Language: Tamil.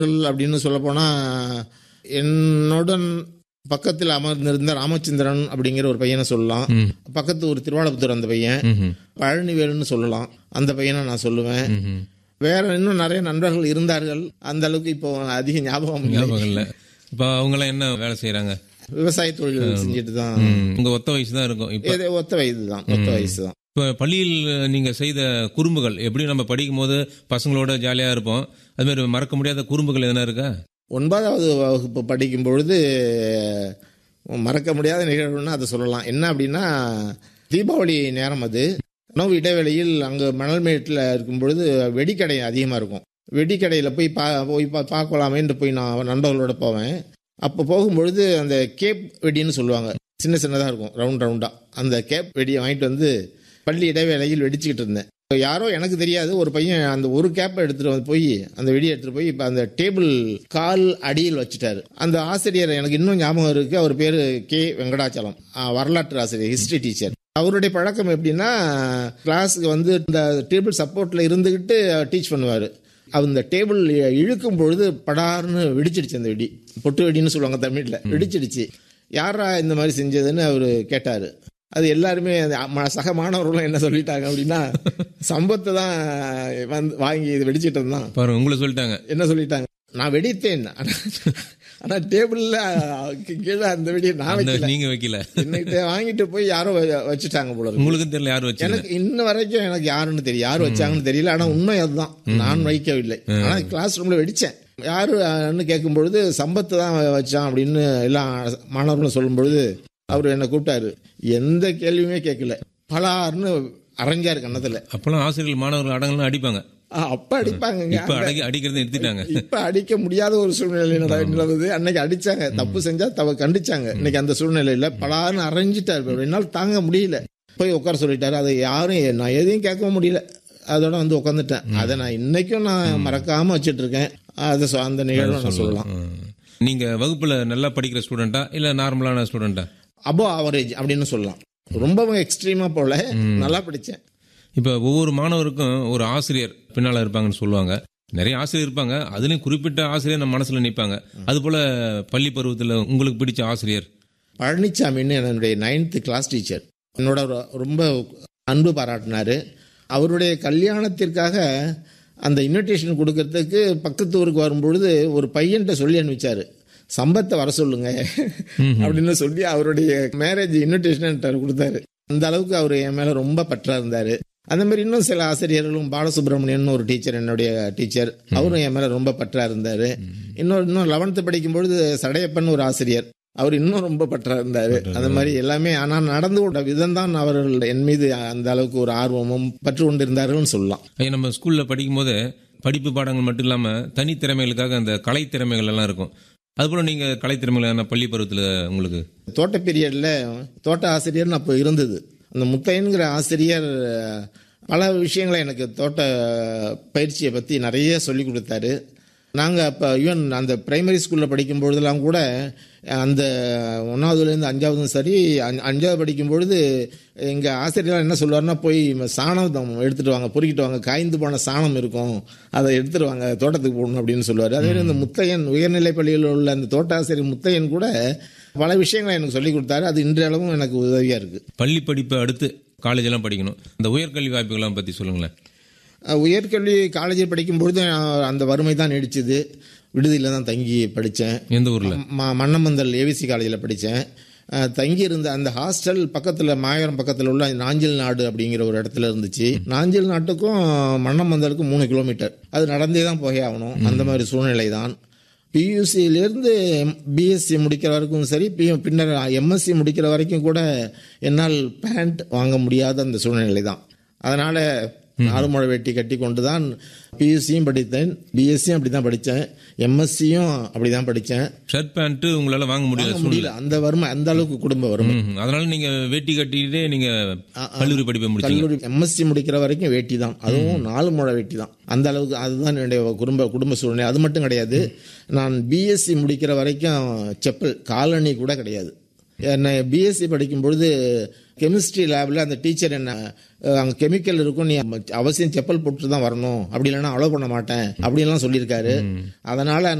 அப்படின்னு சொல்லப்போனால் என்னுடன் பக்கத்தில் அமர்ந்திருந்த ராமச்சந்திரன் அப்படிங்கிற ஒரு பையனை சொல்லலாம் ம். பக்கத்து ஒரு திருவாளபுத்தூர் அந்த பையன் ம்ஹும். பழனிவேலுன்னு சொல்லலாம் அந்த பையனை நான் சொல்லுவேன் ம்ஹும். வேற இன்னும் நிறைய நண்பர்கள் இருந்தார்கள் அந்த அளவுக்கு இப்போ அதிக ஞாபகம் இல்லை ஞாபகம் இல்லை இப்போ அவங்களாம் என்ன வேலை செய்கிறாங்க விவசாய தொழில் செஞ்சுட்டு தான் உங்க ஒத்த வயசு தான் இருக்கும் இப்போ ஏதோ ஒத்த வயது தான் ஒத்த வயசு தான் இப்போ பள்ளியில் நீங்க செய்த குறும்புகள் எப்படி நம்ம படிக்கும் போது பசங்களோட ஜாலியா இருப்போம் அது மாதிரி மறக்க முடியாத குறும்புகள் எதனா இருக்கா ஒன்பதாவது வகுப்பு படிக்கும் பொழுது மறக்க முடியாத நிகழ்வுன்னு அதை சொல்லலாம் என்ன அப்படின்னா தீபாவளி நேரம் அது உணவு இடைவேளையில் அங்கே மணல்மேட்டில் இருக்கும் பொழுது வெடிக்கடை அதிகமாக இருக்கும் வெடிக்கடையில் போய் பா போய் பா பார்க்கலாமேன்ட்டு போய் நான் நண்பர்களோட போவேன் அப்போ போகும்பொழுது அந்த கேப் வெடின்னு சொல்லுவாங்க சின்ன சின்னதாக இருக்கும் ரவுண்ட் ரவுண்டாக அந்த கேப் வெடியை வாங்கிட்டு வந்து பள்ளி இடைவேளையில் வெடிச்சுக்கிட்டு இருந்தேன் யாரோ எனக்கு தெரியாது ஒரு பையன் அந்த ஒரு கேப்பை எடுத்துட்டு வந்து போய் அந்த வெடியை எடுத்துட்டு போய் இப்போ அந்த டேபிள் கால் அடியில் வச்சுட்டாரு அந்த ஆசிரியர் எனக்கு இன்னும் ஞாபகம் இருக்கு அவர் பேரு கே வெங்கடாச்சலம் ஆ, வரலாற்று ஆசிரியர் ஹிஸ்டரி டீச்சர் அவருடைய பழக்கம் எப்படின்னா கிளாஸுக்கு வந்து இந்த டேபிள் சப்போர்ட்ல இருந்துக்கிட்டு டீச் பண்ணுவார் அந்த டேபிள் இழுக்கும் பொழுது படார்னு வெடிச்சிடுச்சு அந்த வெடி பொட்டு வெடின்னு சொல்லுவாங்க தமிழில் வெடிச்சிடுச்சு யாரா இந்த மாதிரி செஞ்சதுன்னு அவர் கேட்டார் அது எல்லாருமே அந்த ம- சக மாணவர்களும் என்ன சொல்லிட்டாங்க அப்படின்னா சம்பத்தை தான் வந்து வாங்கி இது வெடிச்சிட்டு தான் பாருங்க உங்களை சொல்லிட்டாங்க என்ன சொல்லிட்டாங்க நான் வெடித்தேன் ஆனா- ஆனா டேபிள்ல கீழே அந்த வெடியை நான் அந்த வைக்கல நீங்க வைக்கல என்னகிட்ட வாங்கிட்டு போய் யாரோ வ- வச்சுட்டாங்க போல இருக்கு. உங்களுக்கும் தெரியல யார் வச்சாங்க எனக்கு இன்ன வரைக்கும் எனக்கு யாருன்னு தெரியும் யார் வச்சாங்கன்னு தெரியல ஆனா உண்மை அதுதான் நான் வைக்கவில்லை ஆனா கிளாஸ் ரூம்ல வெடிச்சேன் யாருன்னு கேட்கும் பொழுது சம்பத்து தான் வச்சான் அப்படின்னு எல்லா மாணவர்களும் சொல்லும் பொழுது அவர் என்னை கூப்பிட்டாரு எந்த கேள்வியுமே கேட்கல பலார்னு அரைஞ்சாரு கன்னத்துல அப்பெல்லாம் ஆசிரியர்கள் மாணவர்கள் அடங்கலாம் அடிப்பாங்க ஆ, அப்ப அடிப்பாங்க இப்ப அடக்கி அடிக்கிறத நிறுத்திட்டாங்க இப்ப அடிக்க முடியாத ஒரு சூழ்நிலை நட- நிலவுது அன்னைக்கு அடிச்சாங்க தப்பு செஞ்சா தவ கண்டிச்சாங்க இன்னைக்கு அந்த சூழ்நிலையில பலான்னு அரைஞ்சிட்டாரு என்னால் தாங்க முடியல போய் உட்கார சொல்லிட்டாரு அதை யாரும் நான் எதையும் கேட்கவும் முடியல அதோட வந்து உட்காந்துட்டேன் அதை நான் இன்னைக்கும் நான் மறக்காம வச்சிட்டு இருக்கேன் அதை சொ- அந்த நிகழ்வை நான் சொல்லலாம் ம். நீங்க வகுப்புல நல்லா படிக்கிற ஸ்டூடெண்டா இல்ல நார்மலான ஸ்டூடெண்டா அபோ ஆவரேஜ் அப்படின்னு சொல்லலாம் ரொம்பவும் எக்ஸ்ட்ரீமா போல நல்லா படிச்சேன் இப்போ ஒவ்வொரு மாணவருக்கும் ஒரு ஆசிரியர் பின்னால இருப்பாங்கன்னு சொல்லுவாங்க நிறைய ஆசிரியர் இருப்பாங்க அதுலயும் குறிப்பிட்ட ஆசிரியர் நம்ம மனசுல நிற்பாங்க அது போல பள்ளி பருவத்துல உங்களுக்கு பிடிச்ச ஆசிரியர் பழனிசாமின்னு என்னுடைய நைன்த்து கிளாஸ் டீச்சர் என்னோட ரொ- ரொம்ப அன்பு பாராட்டினாரு அவருடைய கல்யாணத்திற்காக அந்த இன்விடேஷன் கொடுக்கறதுக்கு பக்கத்து ஊருக்கு வரும்பொழுது ஒரு பையன்கிட்ட சொல்லி அனுப்பிச்சாரு சம்பத்தை வர சொல்லுங்க அப்படின்னு சொல்லி அவருடைய மேரேஜ் இன்விடேஷன் கொடுத்தாரு அந்த அளவுக்கு அவர் என் மேல ரொம்ப பற்றா இருந்தாரு அந்த மாதிரி இன்னும் சில ஆசிரியர்களும் பாலசுப்ரமணியன் ஒரு டீச்சர் என்னுடைய டீச்சர் அவரும் என் மேல ரொம்ப பற்றா இருந்தாரு இன்னொரு இன்னும் லெவன்த்து படிக்கும் பொழுது சடையப்பன் ஒரு ஆசிரியர் அவர் இன்னும் ரொம்ப பற்றா இருந்தாரு அந்த மாதிரி எல்லாமே ஆனா நடந்து கொண்ட விதம் தான் அவர்கள் என் மீது அந்த அளவுக்கு ஒரு ஆர்வமும் பற்று கொண்டு இருந்தார்கள்னு சொல்லலாம் ஐயா, நம்ம ஸ்கூல்ல படிக்கும் போது படிப்பு பாடங்கள் மட்டும் இல்லாம தனி திறமைகளுக்காக அந்த கலை திறமைகள் எல்லாம் இருக்கும் அதுபோல நீங்க கலை திறமைகள் என்ன பள்ளி பருவத்துல உங்களுக்கு தோட்ட பீரியட்ல தோட்ட ஆசிரியர்னு அப்போ இருந்தது அந்த முத்தையன்கிற ஆசிரியர் அஹ், பல விஷயங்களை எனக்கு தோட்ட பயிற்சியை பற்றி நிறைய சொல்லி கொடுத்தாரு நாங்கள் அப்போ ஈவன் அந்த பிரைமரி ஸ்கூலில் படிக்கும் பொழுதெல்லாம் கூட அந்த ஒன்றாவதுலேருந்து அஞ்சாவதும் சரி அஞ்ச- அஞ்சாவது படிக்கும் பொழுது எங்கள் ஆசிரியர் என்ன சொல்லுவாருன்னா போய் சாணம் தம் எடுத்துட்டு வாங்க பொறுக்கிட்டு வாங்க காய்ந்து போன சாணம் இருக்கும் அதை எடுத்துட்டு வாங்க தோட்டத்துக்கு போடணும் அப்படின்னு சொல்லுவார் அதே மாதிரி இந்த முத்தையன் உயர்நிலைப் பள்ளியில் உள்ள அந்த தோட்ட ஆசிரியர் முத்தையன் கூட பல விஷயங்களை எனக்கு சொல்லி கொடுத்தாரு அது இன்றளவும் எனக்கு உதவியாக இருக்குது பள்ளி படிப்பை அடுத்து காலேஜ் எல்லாம் படிக்கணும் இந்த உயர்கல்வி வாய்ப்புகள்லாம் பத்தி சொல்லுங்களேன் அஹ் உயர்கல்வி காலேஜில் படிக்கும் பொழுது நான் அந்த வறுமை தான் நீடிச்சது விடுதியில் தான் தங்கி படித்தேன் எந்த ஊர்ல மன்னமந்தல் ஏவிசி காலேஜில் படித்தேன் தங்கி இருந்த அந்த ஹாஸ்டல் பக்கத்தில் மாயவரம் பக்கத்தில் உள்ள நாஞ்சில் நாடு அப்படிங்கிற ஒரு இடத்துல இருந்துச்சு நாஞ்சில் நாட்டுக்கும் மன்னமந்தலுக்கும் மூணு கிலோமீட்டர் அது நடந்தே தான் போய் ஆகணும் அந்த மாதிரி சூழ்நிலை தான் பியூசியிலேருந்து பிஎஸ்சி முடிக்கிற வரைக்கும் சரி பி பின்னர் எம்எஸ்சி முடிக்கிற வரைக்கும் கூட என்னால் பேண்ட் வாங்க முடியாத அந்த சூழ்நிலை தான் அதனால் நாலு முழை வெட்டி கட்டி கொண்டு தான் பியூசியும் படித்தேன் பிஎஸ்சியும் அப்படி தான் படித்தேன் எம்எஸ்சியும் அப்படி தான் படித்தேன் ஷர்ட் பேண்ட் உங்களால வாங்க முடியல சூழ்நிலை முடியல அந்த வறுமை அந்த அளவுக்கு குடும்ப வறுமை ம்ஹும். அதனால நீங்க வேட்டி கட்டிக்கிட்டே நீங்க கல்லூரி படிப்பை முடிச்சீங்க கல்லூரி எம்எஸ்சி முடிக்கிற வரைக்கும் வேட்டி தான் அதுவும் நாலு முழை வேட்டி தான் அந்த அளவுக்கு அதுதான் என்னுடைய குடும்ப குடும்ப சூழ்நிலை அது மட்டும் கிடையாது நான் பிஎஸ்சி முடிக்கிற வரைக்கும் செப்பல் காலணி கூட கிடையாது என்ன பிஎஸ்சி படிக்கும் பொழுது கெமிஸ்ட்ரி லேபில் அந்த டீச்சர் என்ன அஹ், அங்கே கெமிக்கல் இருக்கும் நீ அவசியம் செப்பல் போட்டு தான் வரணும் அப்படி இல்லைன்னா அலோவ் பண்ண மாட்டேன் அப்படின்லாம் சொல்லியிருக்காரு அதனால